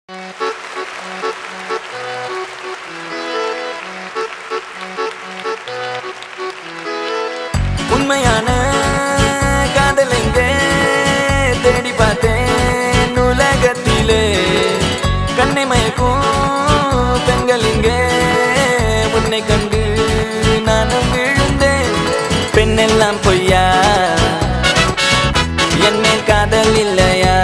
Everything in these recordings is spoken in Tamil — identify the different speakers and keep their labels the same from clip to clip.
Speaker 1: உண்மையான காதல் எங்கே தேடி பார்த்தேன் உலகத்திலே கண்ணை மயக்கும் பெண்கள் இங்கே உன்னை கண்டு நானும் விழுந்தேன் பெண்ணெல்லாம் பொய்யா என் மேல் காதல் இல்லையா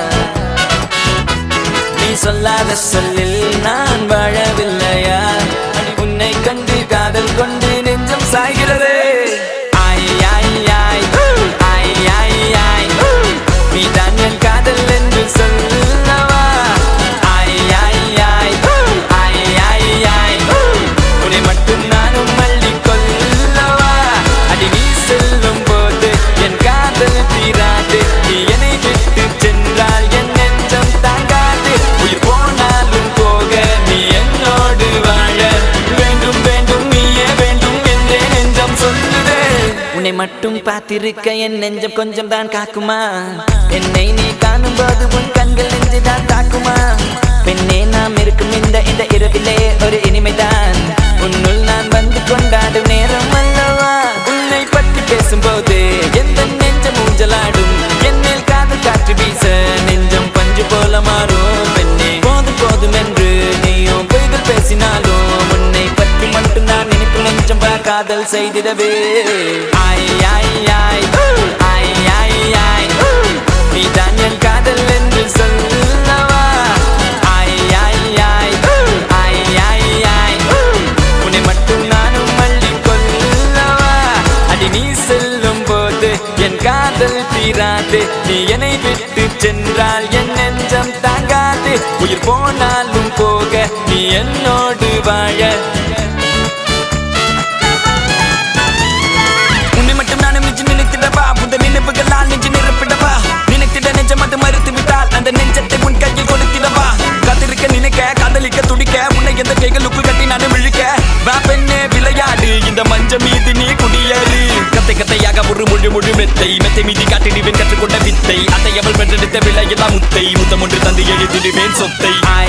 Speaker 1: நீ சொல்லாத சொல்லில் நான் வாழவில்லையா உன்னை கண்டு காதல் கொண்டு நெஞ்சம் சாய்கிறது ஆய் ஆய் ஆய் ஊ, ஆய் ஆய் ஆய் ஊ, நீதான் என் காதல் என்று சொல்லவா ஆய் ஆய் ஆய் ஊ, ஆய் ஆய் ஆய் ஊ, உன்னை மட்டும் நானும் மல்லிக் கொள்ளவா அடி நீ செல்லும் போது என் காதல் தீராது நீ என்னை விட்டு சென்றால் என் நெஞ்சம் தாங்காது உயிர் போனாலும் போக நீ என்னோடு வாழ வேண்டும் வேண்டும் நீயே வேண்டும் என்றே நெஞ்சம் சொல்லுதே உன்னை மட்டும் பார்த்திருக்க என் நெஞ்சம் கொஞ்சம் தான் காக்குமா என்னை நீ காணும் போது உன் கண்கள் நெஞ்சு தான் தாக்குமா பெண்ணே நாம் இருக்கும் இந்த இந்த இரவிலே ஒரு இனிமைதான் உன்னுள் நான் வந்து கொண்டாடும் நேரம் அல்லவா உன்னை பற்றி பேசும்போது எந்த நெஞ்சம் ஊஞ்சலாடும் என் மேல் காதல் காற்று வீச நெஞ்சம் பஞ்சு போல மாறும் பெண்ணே போதும் போதும் என்று நீயும் பொய்கள் பேசினாலும் உன்னை பற்றி மட்டும் நான் நினைக்கும் நெஞ்சம் பா காதல் செய்திடவே ஆய் ஆய் ஆய் ஊ, ஆய் ஆய் ஆய் ஊ, நீதான் என் காதல் என்று சொல்லவா ஆய் ஆய் ஆய் ஊ, ஆய் ஆய் ஆய் ஊ, உன்னை மட்டும் நானும் மல்லிக் கொள்ளவா அடி நீ செல்லும் போது என் காதல் தீராது நீ என்னை விட்டு சென்றால் என் நெஞ்சம் தாங்காது உயிர் போனாலும் போக நீ என்னோடு வாழ உன்னை மட்டும் நானும் நெஞ்சு நினைத்திடவா புத நினைவுகளால் நெஞ்சு நிரப்பிடவா நினைத்திட நெஞ்சம் அது மறுத்து விட்டால் அந்த நெஞ்சத்தை உன் கையில் கொடுத்திடவா காத்திருக்க நினைக்க காதலிக்க துடிக்க உன்னை எந்த கைகளுக்குள் கட்டி நானும் இழுக்க வா பெண்ணே விளையாடு இந்த மஞ்ச மீது நீ குடியேறு கத்தை கத்தையாக ஒரு மொழி மொழி மெத்தை மெத்தை மீதி காட்டிடுவேன் கற்றுக்கொண்ட வித்தை அதை அவள் பெற்றெடுத்த விலையெல்லாம் முத்தை முத்தம் ஒன்று தந்து எழுதிடுவேன் சொத்தை ஆய்